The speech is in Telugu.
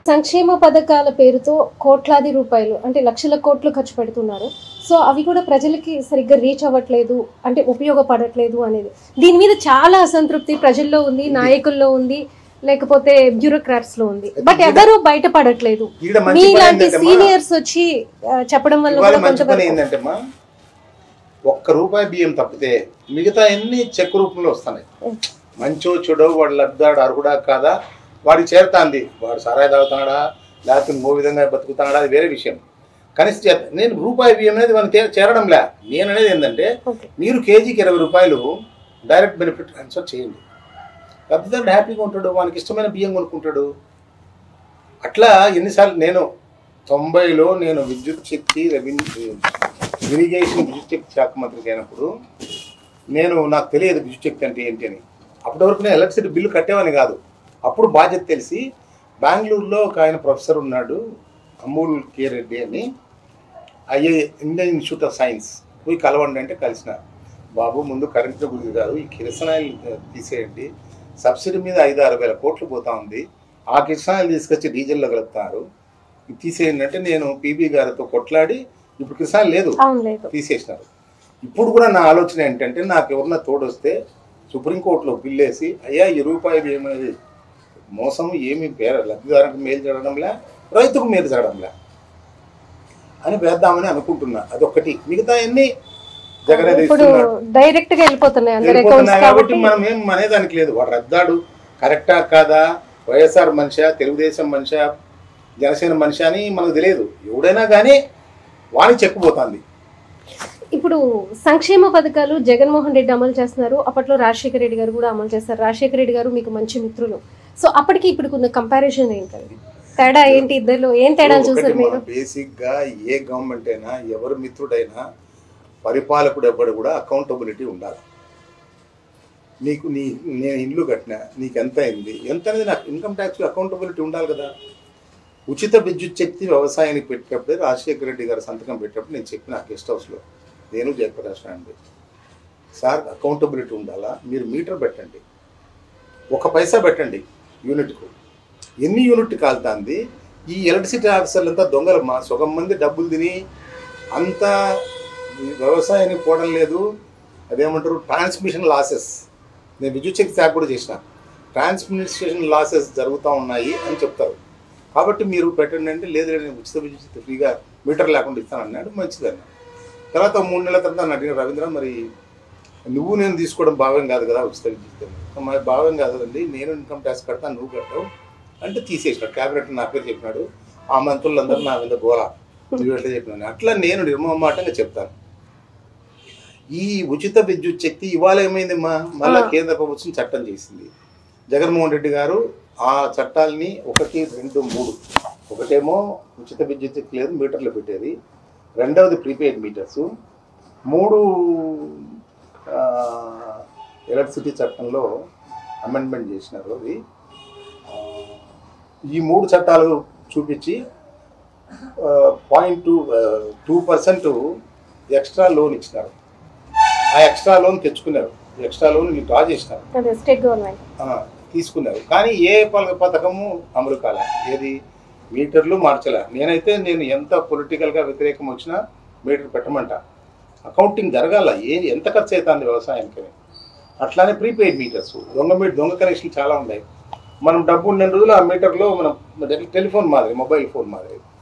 సంక్షేమ పథకాల పేరుతో కోట్లాది రూపాయలు అంటే లక్షల కోట్లు ఖర్చు పెడుతున్నారు సో అవి కూడా ప్రజలకి సరిగ్గా రీచ్ అవ్వట్లేదు అంటే ఉపయోగపడట్లేదు అనేది దీని మీద చాలా అసంతృప్తి ప్రజల్లో ఉంది నాయకుల్లో ఉంది లేకపోతే బ్యూరోక్రాట్స్ లో ఉంది బట్ ఎవరు బయటపడట్లేదు ఈడ మంచి పని మీలాంటి ఏంటంటే మా- సీనియర్స్ వచ్చి ఆ, చెప్పడం వల్ల ఇవాళ కూడా మంచి పని కొంతవరకు ఏంటంటే మా ఒక్క రూపాయి బియ్యం తప్పితే మిగతా అన్ని చెక్ రూపంలో వస్తున్నాయి మంచో చెడో వాడు లబ్ధాడు అర్హుడా కాదా వాడికి చేరుతాంది వాడు సరాయి తాగుతున్నాడా లేకపోతే ఇంకో విధంగా బతుకుతున్నాడా అది వేరే విషయం కనీసం చేత నేను రూపాయి బియ్యం అనేది మనకి తే- చేరడంలే నేను అనేది ఏంటంటే ఓకే మీరు కేజీకి ఇరవై రూపాయలు డైరెక్ట్ బెనిఫిట్ ట్రాన్స్ఫర్ చేయండి లబ్ధిదారుడు హ్యాపీగా ఉంటాడు వానికి ఇష్టమైన బియ్యం కొనుక్కుంటాడు అట్లా ఎన్నిసార్లు నేను తొంభైలో నేను విద్యుత్ శక్తి రెవెన్యూ ఇరిగేషన్ విద్యుత్ శక్తి శాఖ మంత్రికి అయినప్పుడు నేను నాకు తెలియదు విద్యుత్ శక్తి అంటే ఏంటి అని అప్పటి వరకు నేను ఎలక్ట్రిసిటీ బిల్లు కట్టేవాని కాదు అప్పుడు బాధ్యత తెలిసి బెంగళూరులో ఒక ఆయన ప్రొఫెసర్ ఉన్నాడు అమూల్ కే రెడ్డి అని I A Indian Institute of Science పోయి కలవండి అంటే కలిసిన బాబు ముందు కరెంట్ గురించి కాదు ఈ కిరసనాయిల్ తీసేయండి సబ్సిడీ మీద ఐదు ఆరు వేల కోట్లు పోతా ఉంది ఆ కిరసనాయిల్ తీసుకొచ్చి డీజిల్లో కలుపుతారు ఇది తీసేయండి అంటే నేను పీబీ గారితో కొట్లాడి ఇప్పుడు కిరసనాయిల్ లేదు అవును లేదు తీసేసినారు ఇప్పుడు కూడా నా ఆలోచన ఏంటంటే నాకు ఎవరన్నా తోడొస్తే సుప్రీంకోర్టులో బిల్లేసి అయ్యా ఈ రూపాయి ఏమనేది మోసం ఏమి పేర లబ్ధిదారునికి మేలు జరగడంలే రైతుకు మేలు జరగడంలే అని వేద్దామని అనుకుంటున్నా అదొక్కటి మిగతా అన్ని జగనే ఇప్పుడు తీస్తున్నాడు డైరెక్ట్ గా వెళ్ళిపోతున్నాయి అందరి వెళ్ళిపోతున్నాయి అకౌంట్స్ కాబట్టి కాబట్టి మనం ఏం అనేదానికి లేదు వాడు రద్దాడు కరెక్టా కాదా వైఎస్ఆర్ మనిషా తెలుగుదేశం మనిషా జనసేన మనిషి అని మనకు తెలియదు ఎవడైనా కానీ వాణి చెక్కుపోతుంది ఇప్పుడు సంక్షేమ పథకాలు జగన్మోహన్ రెడ్డి అమలు చేస్తున్నారు అప్పట్లో రాజశేఖర రెడ్డి గారు కూడా అమలు చేస్తారు రాజశేఖర రెడ్డి గారు మీకు మంచి మిత్రులు సో అప్పటికి ఇప్పుడు ఉన్న కంపారిజన్ ఏంటండి తేడా ఏంటి ఇద్దరు ఏం తేడాలు చూసారు మీరు బేసిక్ గా ఏ గవర్నమెంట్ అయినా ఎవరు మిత్రుడైనా పరిపాలకుడు ఎవడు కూడా అకౌంటబిలిటీ ఉండాలి నీకు నీ నేను ఇల్లు కట్టినా నీకు ఎంత అయింది ఎంత అనేది నాకు ఇన్కమ్ ట్యాక్స్ అకౌంటబిలిటీ ఉండాలి కదా ఉచిత విద్యుత్ శక్తి వ్యవసాయానికి పెట్టేటప్పుడే రాజశేఖర రెడ్డి గారు సంతకం పెట్టేటప్పుడు నేను చెప్పిన గెస్ట్ హౌస్లో నేను జయప్రకాష్ అండి సార్ అకౌంటబిలిటీ ఉండాలా మీరు మీటర్ పెట్టండి ఒక పైసా పెట్టండి యూనిట్కు ఎన్ని యూనిట్ కాలుతాంది ఈ ఎలక్ట్రిసిటీ ఆఫీసర్లు అంతా దొంగలు మా సగం మంది డబ్బులు తిని అంతా వ్యవసాయానికి పోవడం లేదు అదేమంటారు ట్రాన్స్మిషన్ లాసెస్ నేను విద్యుత్ శక్తి శాఖ కూడా చేసిన ట్రాన్స్మిషన్ లాసెస్ జరుగుతూ ఉన్నాయి అని చెప్తారు కాబట్టి మీరు పెట్టండి అంటే లేదు లేదు నేను ఉచిత విద్యుత్ శక్తి ఫ్రీగా మీటర్ లేకుండా ఇస్తాను అన్నాడు మంచిదన్న తర్వాత ఒక మూడు నెలల తర్వాత నన్ను అడిగిన రవీంద్ర మరి నువ్వు నేను తీసుకోవడం భావ్యం కాదు కదా ఉచిత విద్యుత్ మరి భావ్యం కాదండి నేను ఇన్కమ్ ట్యాక్స్ కడతాను నువ్వు కట్టావు అంటే తీసేసినాడు క్యాబినెట్ నా పేరు చెప్పినాడు ఆ మంత్రులందరూ నా మీద గోల నువ్వు ఎట్లా చెప్పినాను అట్లా నేను నిర్మమాటంగా చెప్తాను ఈ ఉచిత విద్యుత్ శక్తి ఇవాళ ఏమైంది మా మళ్ళా ఆ. కేంద్ర ప్రభుత్వం చట్టం చేసింది జగన్మోహన్ రెడ్డి గారు ఆ చట్టాలని ఒకటి రెండు మూడు ఒకటేమో ఉచిత విద్యుత్ శక్తి లేదు మీటర్లు పెట్టేది రెండవది ప్రీపెయిడ్ మీటర్స్ మూడు ఆ, ఎలక్ట్రిసిటీ చట్టంలో అమెండ్మెంట్ చేసినారు అది ఆ, ఈ మూడు చట్టాలు చూపించి point two two percent extra loan ఇచ్చినారు ఆ ఎక్స్ట్రా లోన్ తెచ్చుకున్నారు ఎక్స్ట్రా లోన్ మీరు డ్రా చేసినారు అదే స్టేట్ గవర్నమెంట్ ఆ, తీసుకున్నారు కానీ ఏ పల- పథకము అమలు కాలే ఏది మీటర్లు మార్చలే నేనైతే నేను ఎంత పొలిటికల్గా వ్యతిరేకం వచ్చినా మీటర్ పెట్టమంట అకౌంటింగ్ జరగాల ఏ ఎంత ఖర్చు అవుతుంది వ్యవసాయానికి అని. అట్లానే ప్రీపెయిడ్ మీటర్స్ దొంగ మీ దొంగ కనెక్షన్ చాలా ఉన్నాయి మనం డబ్బు ఉన్న రోజులు ఆ మీటర్లో మనం టెలిఫోన్ మాదిరి మొబైల్ ఫోన్ మాదిరి